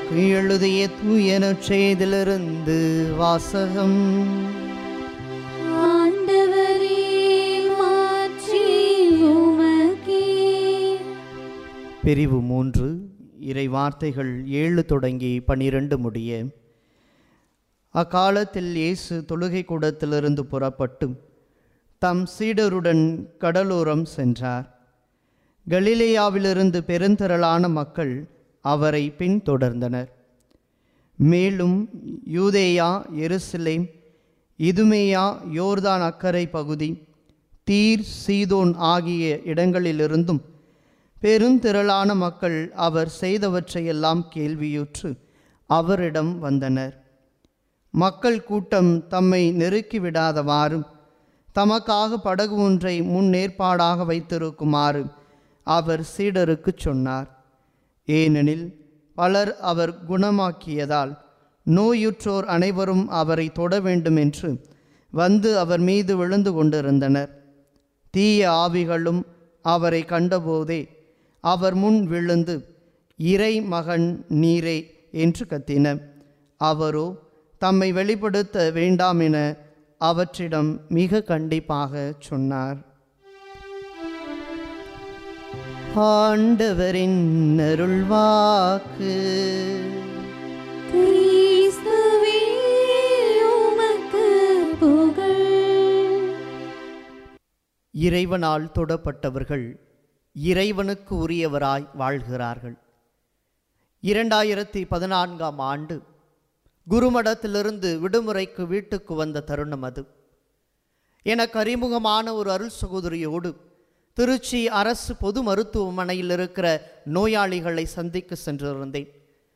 mark எழுதிய தூயன செய்திலிருந்து வாசகம் ஆண்டவரே மாற்றி உமக்கே பிரிவு மூன்று இறை வார்த்தைகள் ஏழு தொடங்கி பனிரெண்டு முடிய அக்காலத்தில் இயேசு தொழுகை கூடத்திலிருந்து புறப்பட்டு தம் சீடருடன் கடலோரம் சென்றார் கலிலேயாவிலிருந்து பெருந்திரளான மக்கள் அவரை பின்தொடர்ந்தனர் மேலும் யூதேயா எருசலேம் இதுமேயா யோர்தான் அக்கரை பகுதி தீர் சீதோன் ஆகிய இடங்களிலிருந்தும் பெருந்திரளான மக்கள் அவர் செய்தவற்றையெல்லாம் கேள்வியுற்று அவரிடம் வந்தனர் மக்கள் கூட்டம் தம்மை நெருக்கிவிடாதவாறும் தமக்காக படகு ஒன்றை முன்னேற்பாடாக வைத்திருக்குமாறு அவர் சீடருக்குச் சொன்னார் ஏனெனில் பலர் அவர் குணமாக்கியதால் நோயுற்றோர் அனைவரும் அவரை தொட வேண்டும் என்று வந்து அவர் மீது விழுந்து கொண்டிருந்தனர் தீய ஆவிகளும் அவரை கண்டபோதே அவர் முன் விழுந்து இறை மகன் நீரே என்று கத்தின அவரோ தம்மை வெளிப்படுத்த வேண்டாம் என அவற்றிடம் மிக கண்டிப்பாக சொன்னார் ஆண்டவரின் அருள்வாக்கு கிறிஸ்துவே உமக்கு புகழ் இறைவனால் தொடப்பட்டவர்கள் இறைவனுக்கு உரியவராய் வாழ்கிறார்கள் இரண்டாயிரத்தி பதினான்காம் ஆண்டு குருமடத்திலிருந்து விடுமுறைக்கு வீட்டுக்கு வந்த தருணம் அது எனக்கு அறிமுகமான ஒரு அருள் சகோதரியோடு திருச்சி அரசு பொது மருத்துவமனையில் இருக்கிற நோயாளிகளை சந்திக்க சென்றிருந்தேன்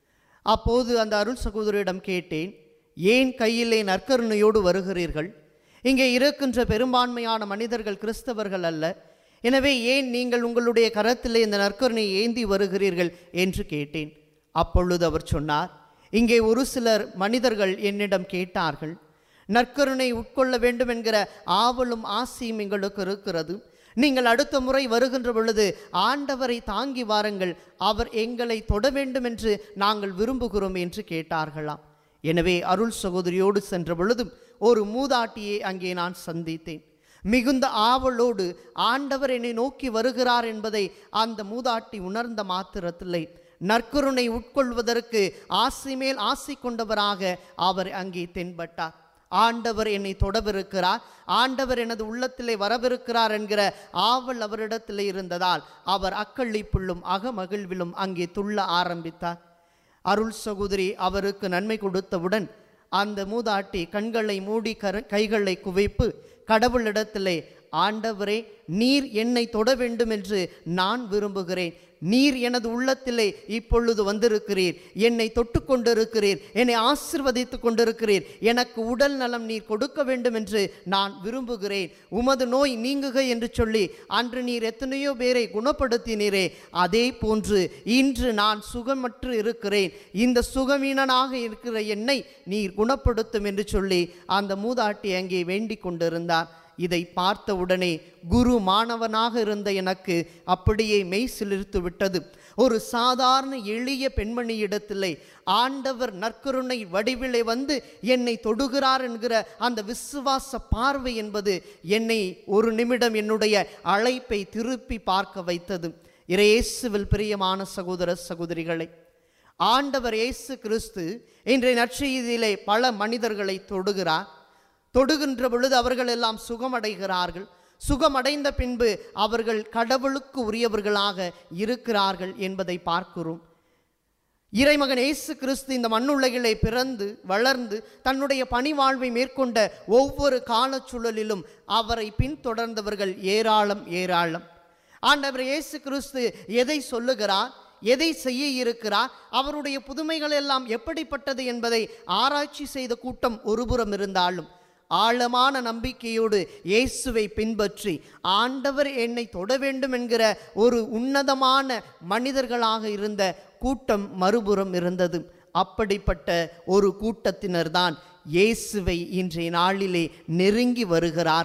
அப்போது அந்த அருள் சகோதரியிடம் கேட்டேன் ஏன் கையிலே நற்கருணையோடு வருகிறீர்கள் இங்கே இருக்கின்ற பெரும்பான்மையான மனிதர்கள் கிறிஸ்தவர்கள் அல்ல எனவே ஏன் நீங்கள் உங்களுடைய கரத்திலே இந்த நற்கருணையை ஏந்தி வருகிறீர்கள் என்று கேட்டேன் அப்பொழுது அவர் சொன்னார் இங்கே ஒரு சிலர் மனிதர்கள் என்னிடம் கேட்டார்கள் நற்கருணை உட்கொள்ள வேண்டும் என்கிற ஆவலும் ஆசையும் எங்களுக்கு இருக்கிறது நீங்கள் அடுத்த முறை வருகின்ற பொழுது ஆண்டவரை தாங்கி வாருங்கள் அவர் எங்களை தொட வேண்டும் என்று நாங்கள் விரும்புகிறோம் என்று கேட்டார்களாம் எனவே அருள் சகோதரியோடு சென்ற பொழுதும் ஒரு மூதாட்டியை அங்கே நான் சந்தித்தேன் மிகுந்த ஆவலோடு ஆண்டவர் என்னை நோக்கி வருகிறார் என்பதை அந்த மூதாட்டி உணர்ந்த மாத்திரத்தில்லை நற்கருணை உட்கொள்வதற்கு ஆசை மேல் ஆசை கொண்டவராக அவர் அங்கே தென்பட்டார் ஆண்டவர் என்னை தொடவிருக்கிறார் ஆண்டவர் எனது உள்ளத்திலே வரவிருக்கிறார் என்கிற ஆவல் அவரிடத்திலே இருந்ததால் அவர் அக்களிப்புள்ளும் அகமகிழ்விலும் அங்கே துள்ள ஆரம்பித்தார் அருள் சகோதரி அவருக்கு நன்மை கொடுத்தவுடன் அந்த மூதாட்டி கண்களை மூடி கர கைகளை குவைப்பு கடவுளிடத்திலே ஆண்டவரே நீர் என்னை தொட வேண்டும் என்று நான் விரும்புகிறேன் நீர் எனது உள்ளத்திலே இப்பொழுது வந்திருக்கிறீர் என்னை தொட்டு கொண்டிருக்கிறீர் என்னை ஆசிர்வதித்து கொண்டிருக்கிறீர் எனக்கு உடல் நலம் நீர் கொடுக்க வேண்டும் என்று நான் விரும்புகிறேன் உமது நோய் நீங்குக என்று சொல்லி அன்று நீர் எத்தனையோ பேரை குணப்படுத்தினீரே அதே போன்று இன்று நான் சுகமற்று இருக்கிறேன் இந்த சுகவீனனாக இருக்கிற என்னை நீர் குணப்படுத்தும் என்று சொல்லி அந்த மூதாட்டி அங்கே வேண்டிக் கொண்டிருந்தார் இதை பார்த்தவுடனே குரு மாணவனாக இருந்த எனக்கு அப்படியே மெய் சிலிர்த்து விட்டது ஒரு சாதாரண எளிய பெண்மணியிடத்திலே ஆண்டவர் நற்கருணை வடிவிலே வந்து என்னை தொடுகிறார் என்கிற அந்த விசுவாச பார்வை என்பது என்னை ஒரு நிமிடம் என்னுடைய அழைப்பை திருப்பி பார்க்க வைத்தது இயேசுவில் பிரியமான சகோதர சகோதரிகளை ஆண்டவர் இயேசு கிறிஸ்து இன்றைய நற்செய்தியிலே பல மனிதர்களை தொடுகிறார் தொடுகின்ற பொழுது அவர்கள் எல்லாம் சுகமடைகிறார்கள் சுகமடைந்த பின்பு அவர்கள் கடவுளுக்கு உரியவர்களாக இருக்கிறார்கள் என்பதை பார்க்கிறோம் இறைமகன் இயேசு கிறிஸ்து இந்த மண்ணுலகிலே பிறந்து வளர்ந்து தன்னுடைய பணிவாழ்வை மேற்கொண்ட ஒவ்வொரு காலச்சூழலிலும் அவரை பின்தொடர்ந்தவர்கள் ஏராளம் ஏராளம் ஆண்டவர் இயேசு கிறிஸ்து எதை சொல்லுகிறார் எதை செய்ய இருக்கிறார் அவருடைய புதுமைகள் எல்லாம் எப்படிப்பட்டது என்பதை ஆராய்ச்சி செய்த கூட்டம் ஒருபுறம் இருந்தாலும் ஆழமான நம்பிக்கையோடு இயேசுவை பின்பற்றி ஆண்டவர் என்னை தொட வேண்டும் என்கிற ஒரு உன்னதமான மனிதர்களாக இருந்த கூட்டம் மறுபுறம் இருந்தது அப்படிப்பட்ட ஒரு கூட்டத்தினர்தான் இயேசுவை இன்றைய நாளிலே நெருங்கி வருகிறார்கள்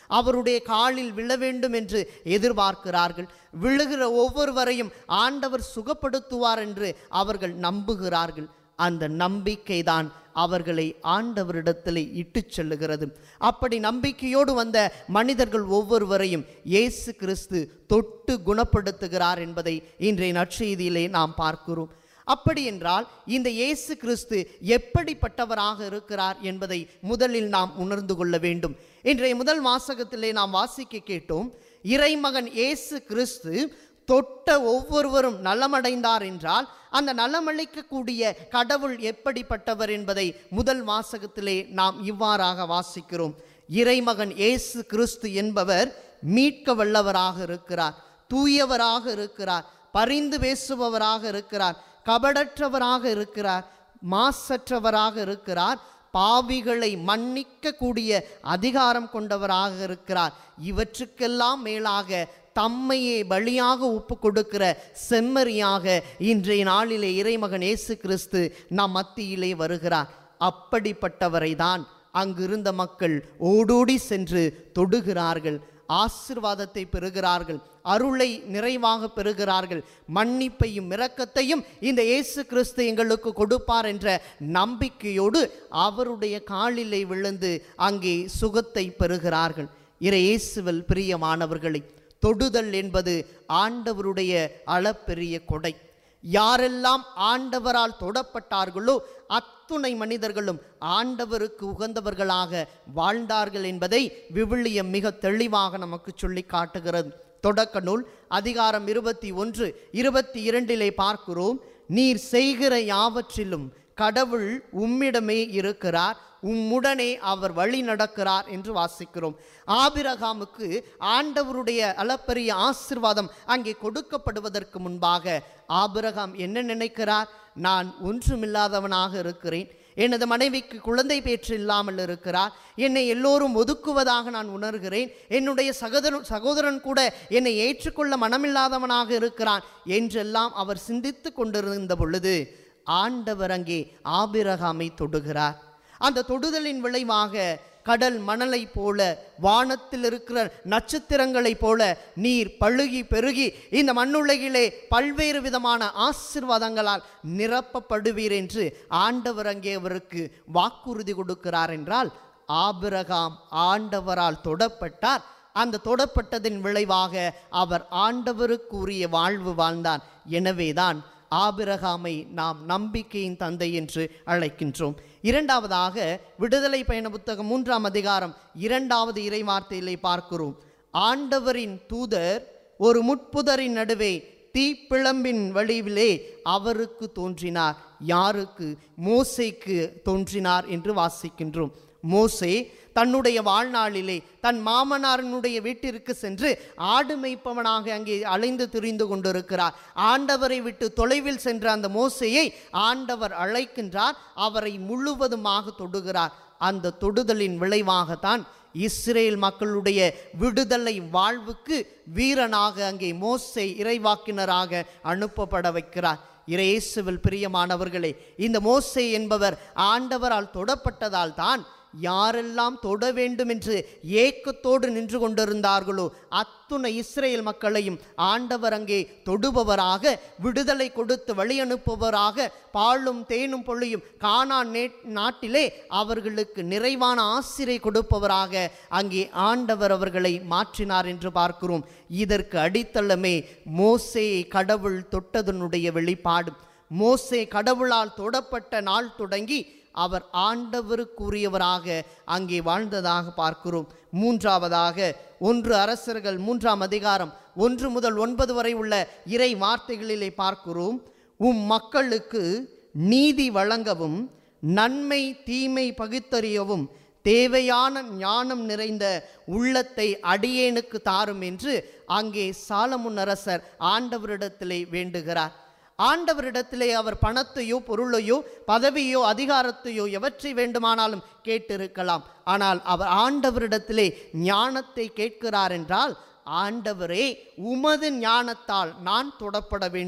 அவருடைய காலில் விழ வேண்டும் என்று எதிர்பார்க்கிறார்கள் விழுகிற ஒவ்வொருவரையும் ஆண்டவர் சுகப்படுத்துவார் என்று அவர்கள் நம்புகிறார்கள் அந்த நம்பிக்கைதான் அவர்களை ஆண்டவரிடத்தில் இட்டுச் செல்லுகிறது அப்படி நம்பிக்கையோடு வந்த மனிதர்கள் ஒவ்வொருவரையும் இயேசு கிறிஸ்து தொட்டு குணப்படுத்துகிறார் என்பதை இன்றைய நற்செய்தியிலே நாம் பார்க்கிறோம் அப்படி என்றால் இந்த இயேசு கிறிஸ்து எப்படிப்பட்டவராக இருக்கிறார் என்பதை முதலில் நாம் உணர்ந்து கொள்ள வேண்டும் இன்றைய முதல் வாசகத்திலே நாம் வாசிக்க கேட்டோம் இறைமகன் இயேசு கிறிஸ்து தொட்ட ஒவ்வொருவரும் நலமடைந்தார் என்றால் அந்த நலமளிக்கக்கூடிய கடவுள் எப்படிப்பட்டவர் என்பதை முதல் வாசகத்திலே நாம் இவ்வாறாக வாசிக்கிறோம் இறைமகன் இயேசு கிறிஸ்து என்பவர் மீட்க வல்லவராக இருக்கிறார் தூயவராக இருக்கிறார் பரிந்து பேசுபவராக இருக்கிறார் கபடற்றவராக இருக்கிறார் மாசற்றவராக இருக்கிறார் பாவிகளை மன்னிக்க கூடிய அதிகாரம் கொண்டவராக இருக்கிறார் இவற்றுக்கெல்லாம் மேலாக தம்மையே பலியாக ஒப்பு கொடுக்கிற செம்மறியாக இன்றைய நாளிலே இறைமகன் இயேசு கிறிஸ்து நம் மத்தியிலே வருகிறார் அப்படிப்பட்டவரை தான் அங்கிருந்த மக்கள் ஓடோடி சென்று தொடுகிறார்கள் ஆசிர்வாதத்தை பெறுகிறார்கள் அருளை நிறைவாக பெறுகிறார்கள் மன்னிப்பையும் இரக்கத்தையும் இந்த இயேசு கிறிஸ்து எங்களுக்கு கொடுப்பார் என்ற நம்பிக்கையோடு அவருடைய காலிலே விழுந்து அங்கே சுகத்தை பெறுகிறார்கள் இறை இயேசுவில் பிரியமானவர்களை தொடுதல் என்பது ஆண்டவருடைய அளப்பெரிய கொடை யாரெல்லாம் ஆண்டவரால் தொடப்பட்டார்களோ அத்துணை மனிதர்களும் ஆண்டவருக்கு உகந்தவர்களாக வாழ்ந்தார்கள் என்பதை விவிலியம் மிக தெளிவாக நமக்கு சொல்லி காட்டுகிறது தொடக்க நூல் அதிகாரம் இருபத்தி ஒன்று இருபத்தி இரண்டிலே பார்க்கிறோம் நீர் செய்கிற யாவற்றிலும் கடவுள் உம்மிடமே இருக்கிறார் உம்முடனே அவர் வழி நடக்கிறார் என்று வாசிக்கிறோம் ஆபிரகாமுக்கு ஆண்டவருடைய அளப்பரிய ஆசிர்வாதம் அங்கே கொடுக்கப்படுவதற்கு முன்பாக ஆபிரகாம் என்ன நினைக்கிறார் நான் ஒன்றுமில்லாதவனாக இருக்கிறேன் எனது மனைவிக்கு குழந்தை பேற்று இல்லாமல் இருக்கிறார் என்னை எல்லோரும் ஒதுக்குவதாக நான் உணர்கிறேன் என்னுடைய சகோதரன் சகோதரன் கூட என்னை ஏற்றுக்கொள்ள மனமில்லாதவனாக இருக்கிறான் என்றெல்லாம் அவர் சிந்தித்து கொண்டிருந்த பொழுது ஆண்டவர் அங்கே ஆபிரகாமை தொடுகிறார் அந்த தொடுதலின் விளைவாக கடல் மணலை போல வானத்தில் இருக்கிற நட்சத்திரங்களைப் போல நீர் பழுகி பெருகி இந்த மண்ணுலகிலே பல்வேறு விதமான ஆசிர்வாதங்களால் நிரப்பப்படுவீர் என்று ஆண்டவர் அங்கே அவருக்கு வாக்குறுதி கொடுக்கிறார் என்றால் ஆபிரகாம் ஆண்டவரால் தொடப்பட்டார் அந்த தொடப்பட்டதின் விளைவாக அவர் ஆண்டவருக்குரிய வாழ்வு வாழ்ந்தார் எனவேதான் ஆபிரகாமை நாம் நம்பிக்கையின் தந்தை என்று அழைக்கின்றோம் இரண்டாவதாக விடுதலை பயண புத்தகம் மூன்றாம் அதிகாரம் இரண்டாவது இறைவார்த்தையிலே பார்க்கிறோம் ஆண்டவரின் தூதர் ஒரு முட்புதரின் நடுவே தீப்பிழம்பின் வடிவிலே அவருக்கு தோன்றினார் யாருக்கு மோசைக்கு தோன்றினார் என்று வாசிக்கின்றோம் மோசே தன்னுடைய வாழ்நாளிலே தன் மாமனாரனுடைய வீட்டிற்கு சென்று ஆடு மேய்ப்பவனாக அங்கே அலைந்து திரிந்து கொண்டிருக்கிறார் ஆண்டவரை விட்டு தொலைவில் சென்ற அந்த மோசையை ஆண்டவர் அழைக்கின்றார் அவரை முழுவதுமாக தொடுகிறார் அந்த தொடுதலின் விளைவாகத்தான் இஸ்ரேல் மக்களுடைய விடுதலை வாழ்வுக்கு வீரனாக அங்கே மோசை இறைவாக்கினராக அனுப்பப்பட வைக்கிறார் இயேசுவில் பிரியமானவர்களே இந்த மோசே என்பவர் ஆண்டவரால் தொடப்பட்டதால் தான் யாரெல்லாம் தொட வேண்டும் என்று ஏக்கத்தோடு நின்று கொண்டிருந்தார்களோ அத்துணை இஸ்ரேல் மக்களையும் ஆண்டவர் அங்கே தொடுபவராக விடுதலை கொடுத்து வழியனுப்புபவராக பாலும் தேனும் பொழியும் காணான் நே நாட்டிலே அவர்களுக்கு நிறைவான ஆசிரை கொடுப்பவராக அங்கே ஆண்டவர் அவர்களை மாற்றினார் என்று பார்க்கிறோம் இதற்கு அடித்தளமே மோசேயை கடவுள் தொட்டதனுடைய வெளிப்பாடு மோசே கடவுளால் தொடப்பட்ட நாள் தொடங்கி அவர் ஆண்டவருக்குரியவராக அங்கே வாழ்ந்ததாக பார்க்கிறோம் மூன்றாவதாக ஒன்று அரசர்கள் மூன்றாம் அதிகாரம் ஒன்று முதல் ஒன்பது வரை உள்ள இறை வார்த்தைகளிலே பார்க்கிறோம் உம் மக்களுக்கு நீதி வழங்கவும் நன்மை தீமை பகுத்தறியவும் தேவையான ஞானம் நிறைந்த உள்ளத்தை அடியேனுக்கு தாரும் என்று அங்கே சாலமுன் அரசர் ஆண்டவரிடத்திலே வேண்டுகிறார் ஆண்டவரிடத்திலே அவர் பணத்தையோ பொருளையோ பதவியோ அதிகாரத்தையோ எவற்றை வேண்டுமானாலும் கேட்டிருக்கலாம் ஆனால் அவர் ஆண்டவரிடத்திலே ஞானத்தை கேட்கிறார் என்றால் ஆண்டவரே உமது ஞானத்தால் நான் தொடப்பட வேண்டும்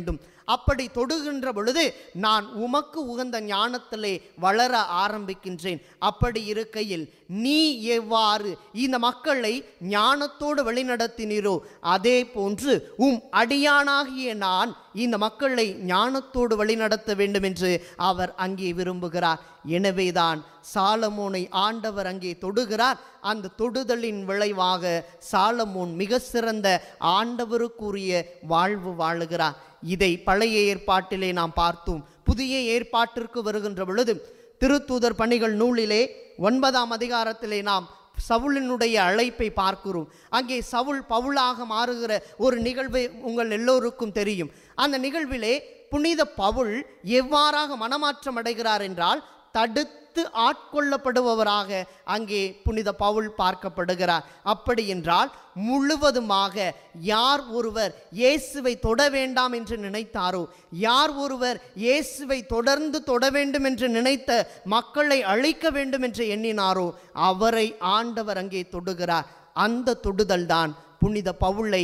அப்படி தொடுகின்ற பொழுது நான் உமக்கு உகந்த ஞானத்திலே வளர ஆரம்பிக்கின்றேன் அப்படி இருக்கையில் நீ எவ்வாறு இந்த மக்களை ஞானத்தோடு வழிநடத்தினீரோ அதே போன்று உம் அடியானாகிய நான் இந்த மக்களை ஞானத்தோடு வழிநடத்த வேண்டும் என்று அவர் அங்கே விரும்புகிறார் எனவேதான் சாலமோனை ஆண்டவர் அங்கே தொடுகிறார் அந்த தொடுதலின் விளைவாக சாலமோன் மிக சிறந்த ஆண்டவருக்குரிய வாழ்வு வாழுகிறார் இதை பழைய ஏற்பாட்டிலே நாம் பார்த்தோம் புதிய ஏற்பாட்டிற்கு வருகின்ற பொழுது திருத்தூதர் பணிகள் நூலிலே ஒன்பதாம் அதிகாரத்திலே நாம் சவுலினுடைய அழைப்பை பார்க்கிறோம் அங்கே சவுல் பவுலாக மாறுகிற ஒரு நிகழ்வு உங்கள் எல்லோருக்கும் தெரியும் அந்த நிகழ்விலே புனித பவுல் எவ்வாறாக மனமாற்றம் அடைகிறார் என்றால் தடுத்து ஆட்கொள்ளப்படுபவராக அங்கே புனித பவுல் பார்க்கப்படுகிறார் அப்படி என்றால் முழுவதுமாக யார் ஒருவர் இயேசுவை தொட வேண்டாம் என்று நினைத்தாரோ யார் ஒருவர் இயேசுவை தொடர்ந்து தொட வேண்டும் என்று நினைத்த மக்களை அழிக்க வேண்டும் என்று எண்ணினாரோ அவரை ஆண்டவர் அங்கே தொடுகிறார் அந்த தொடுதல் தான் புனித பவுலை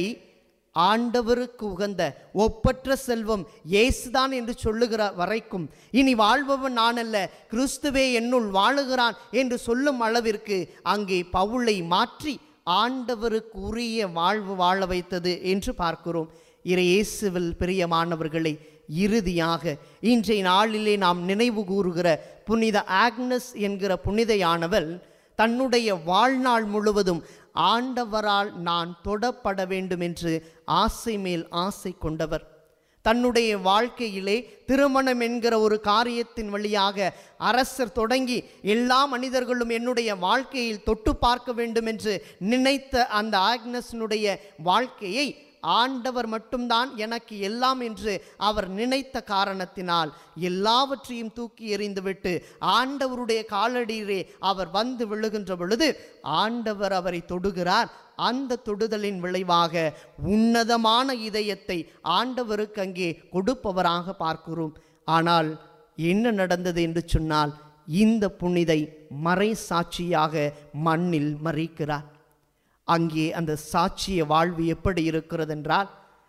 ஆண்டவருக்கு உகந்த ஒப்பற்ற செல்வம் இயேசுதான் என்று சொல்லுகிற வரைக்கும் இனி வாழ்பவன் நான் அல்ல கிறிஸ்துவே என்னுள் வாழுகிறான் என்று சொல்லும் அளவிற்கு அங்கே பவுலை மாற்றி ஆண்டவருக்கு உரிய வாழ்வு வாழ வைத்தது என்று பார்க்கிறோம் இறை இயேசுவில் பிரியமானவர்களை இறுதியாக இன்றைய நாளிலே நாம் நினைவு கூறுகிற புனித ஆக்னஸ் என்கிற புனிதையானவள் தன்னுடைய வாழ்நாள் முழுவதும் ஆண்டவரால் நான் தொடப்பட வேண்டும் என்று ஆசை மேல் ஆசை கொண்டவர் தன்னுடைய வாழ்க்கையிலே திருமணம் என்கிற ஒரு காரியத்தின் வழியாக அரசர் தொடங்கி எல்லா மனிதர்களும் என்னுடைய வாழ்க்கையில் தொட்டு பார்க்க வேண்டும் என்று நினைத்த அந்த ஆக்னஸினுடைய வாழ்க்கையை ஆண்டவர் மட்டும்தான் எனக்கு எல்லாம் என்று அவர் நினைத்த காரணத்தினால் எல்லாவற்றையும் தூக்கி எறிந்துவிட்டு ஆண்டவருடைய காலடியிலே அவர் வந்து விழுகின்ற பொழுது ஆண்டவர் அவரை தொடுகிறார் அந்த தொடுதலின் விளைவாக உன்னதமான இதயத்தை ஆண்டவருக்கு அங்கே கொடுப்பவராக பார்க்கிறோம் ஆனால் என்ன நடந்தது என்று சொன்னால் இந்த புனிதை மறை சாட்சியாக மண்ணில் மறிக்கிறார் அங்கே அந்த சாட்சிய வாழ்வு எப்படி இருக்கிறது என்றால்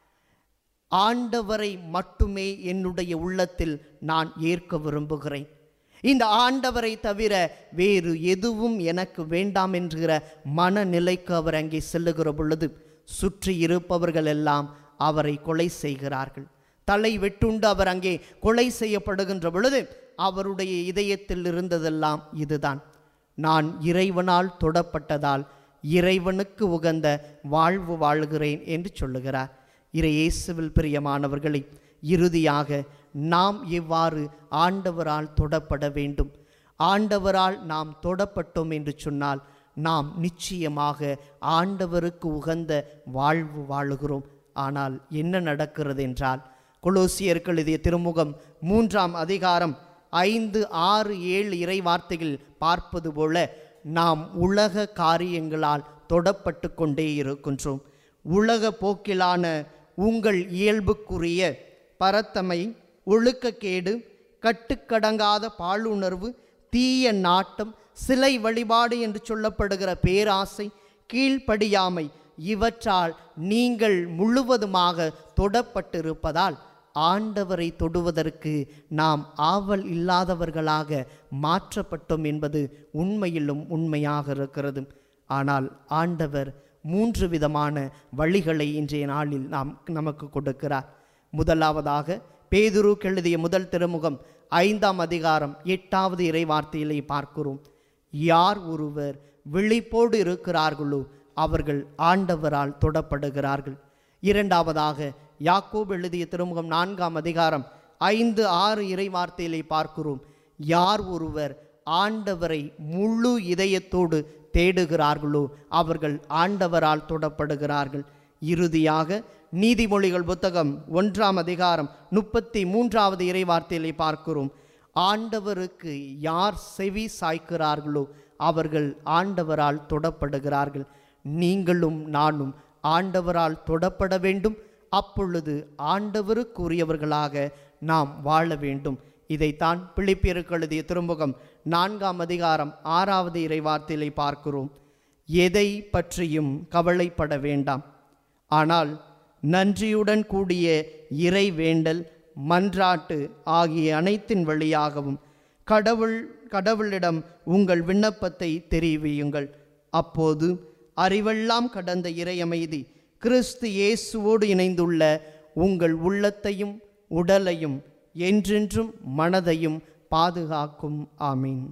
ஆண்டவரை மட்டுமே என்னுடைய உள்ளத்தில் நான் ஏற்க விரும்புகிறேன் இந்த ஆண்டவரை தவிர வேறு எதுவும் எனக்கு வேண்டாம் என்கிற மனநிலைக்கு அவர் அங்கே செல்லுகிற பொழுது சுற்றி இருப்பவர்கள் எல்லாம் அவரை கொலை செய்கிறார்கள் தலை வெட்டுண்டு அவர் அங்கே கொலை செய்யப்படுகின்ற பொழுது அவருடைய இதயத்தில் இருந்ததெல்லாம் இதுதான் நான் இறைவனால் தொடப்பட்டதால் இறைவனுக்கு உகந்த வாழ்வு வாழுகிறேன் என்று சொல்லுகிறார் இறை இயேசுவில் பிரியமானவர்களை இறுதியாக நாம் எவ்வாறு ஆண்டவரால் தொடப்பட வேண்டும் ஆண்டவரால் நாம் தொடப்பட்டோம் என்று சொன்னால் நாம் நிச்சயமாக ஆண்டவருக்கு உகந்த வாழ்வு வாழுகிறோம் ஆனால் என்ன நடக்கிறது என்றால் கொலோசியர்கள் எழுதிய திருமுகம் மூன்றாம் அதிகாரம் ஐந்து ஆறு ஏழு இறை வார்த்தைகள் பார்ப்பது போல நாம் உலக காரியங்களால் தொடப்பட்டு கொண்டே இருக்கின்றோம் உலக போக்கிலான உங்கள் இயல்புக்குரிய பரத்தமை ஒழுக்கக்கேடு கட்டுக்கடங்காத பாலுணர்வு தீய நாட்டம் சிலை வழிபாடு என்று சொல்லப்படுகிற பேராசை கீழ்ப்படியாமை இவற்றால் நீங்கள் முழுவதுமாக தொடப்பட்டிருப்பதால் ஆண்டவரை தொடுவதற்கு நாம் ஆவல் இல்லாதவர்களாக மாற்றப்பட்டோம் என்பது உண்மையிலும் உண்மையாக இருக்கிறது ஆனால் ஆண்டவர் மூன்று விதமான வழிகளை இன்றைய நாளில் நாம் நமக்கு கொடுக்கிறார் முதலாவதாக பேதுருக்கு எழுதிய முதல் திருமுகம் ஐந்தாம் அதிகாரம் எட்டாவது இறை வார்த்தையிலே பார்க்கிறோம் யார் ஒருவர் விழிப்போடு இருக்கிறார்களோ அவர்கள் ஆண்டவரால் தொடப்படுகிறார்கள் இரண்டாவதாக யாக்கோப் எழுதிய திருமுகம் நான்காம் அதிகாரம் ஐந்து ஆறு இறை வார்த்தையிலே பார்க்கிறோம் யார் ஒருவர் ஆண்டவரை முழு இதயத்தோடு தேடுகிறார்களோ அவர்கள் ஆண்டவரால் தொடப்படுகிறார்கள் இறுதியாக நீதிமொழிகள் புத்தகம் ஒன்றாம் அதிகாரம் முப்பத்தி மூன்றாவது இறை வார்த்தையிலே பார்க்கிறோம் ஆண்டவருக்கு யார் செவி சாய்க்கிறார்களோ அவர்கள் ஆண்டவரால் தொடப்படுகிறார்கள் நீங்களும் நானும் ஆண்டவரால் தொடப்பட வேண்டும் அப்பொழுது ஆண்டவருக்குரியவர்களாக நாம் வாழ வேண்டும் இதைத்தான் பிழிப்பியருக்கு எழுதிய திருமுகம் நான்காம் அதிகாரம் ஆறாவது இறைவார்த்தையிலே பார்க்கிறோம் எதை பற்றியும் கவலைப்பட வேண்டாம் ஆனால் நன்றியுடன் கூடிய இறை வேண்டல் மன்றாட்டு ஆகிய அனைத்தின் வழியாகவும் கடவுள் கடவுளிடம் உங்கள் விண்ணப்பத்தை தெரிவியுங்கள் அப்போது அறிவெல்லாம் கடந்த இறையமைதி கிறிஸ்து இயேசுவோடு இணைந்துள்ள உங்கள் உள்ளத்தையும் உடலையும் என்றென்றும் மனதையும் பாதுகாக்கும் ஆமீன்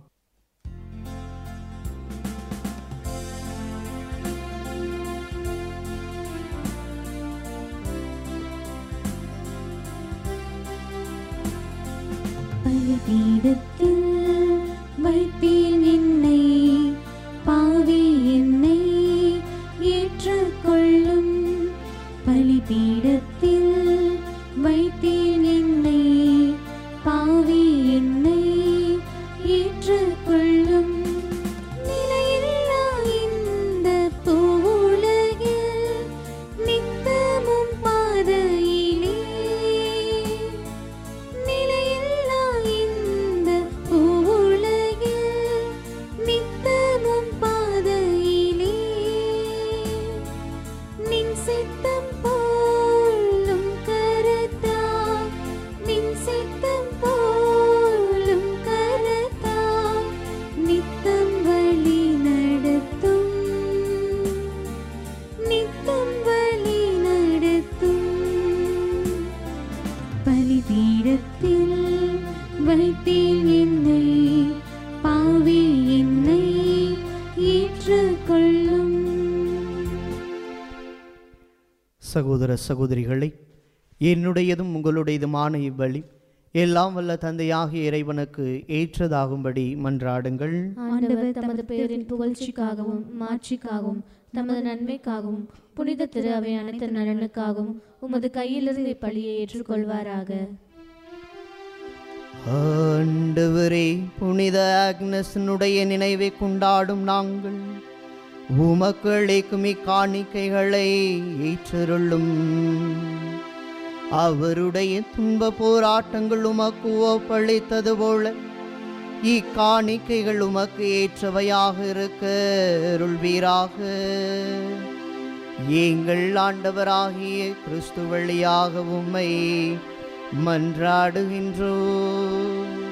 பலிபீடத்தில் வைத்தேன் என்னை பாவி என்னை ஏற்றுக்கொள்ளும் பலிபீடத்தில் வைத்தேன் என்னை பாவி என்னை ஏற்றுக்கொள்ளும் நிலையில்லா இந்த பூவுலகில் நித்தமும் பாதையிலே நிலையில்லா இந்த பூவுலகில் நித்தமும் பாதையிலே நின் சித்தம் போலும் கரத்தா நின் சித்தம் போலும் கரத்தா நித்தம் வழி நடத்தும் நித்தம் வழி நடத்தும் பலிபீடத்தில் வைத்தேன் என்னை பாவி என்னை ஏற்றுக்கொள்ளும் சகோதர சகோதரிகளை என்னுடையதும் உங்களுடையதுமான இவ்வழி எல்லாம் வல்ல தந்தையாகிய இறைவனுக்கு ஏற்றதாகும்படி மன்றாடுங்கள் ஆண்டவர் தமது பெயரின் புகழ்ச்சிக்காகவும் மாட்சிக்காகவும் தமது நன்மைக்காகவும் புனித திரு அவை அனைத்து நலனுக்காகவும் உமது கையிலிருந்து இப்பலியை ஏற்றுக்கொள்வாராக ஆண்டவரே புனித ஆக்னஸினுடைய நினைவை கொண்டாடும் நாங்கள் உமக்கு அளிக்கும் இக்காணிக்கைகளை ஏற்றருளும் அவருடைய துன்ப போராட்டங்கள் உமக்கு ஒப்பளித்தது போல இக்காணிக்கைகள் உமக்கு ஏற்றவையாக இருக்க அருள்வீராக எங்கள் ஆண்டவராகிய கிறிஸ்து வழியாக உம்மை மன்றாடுகின்றோம்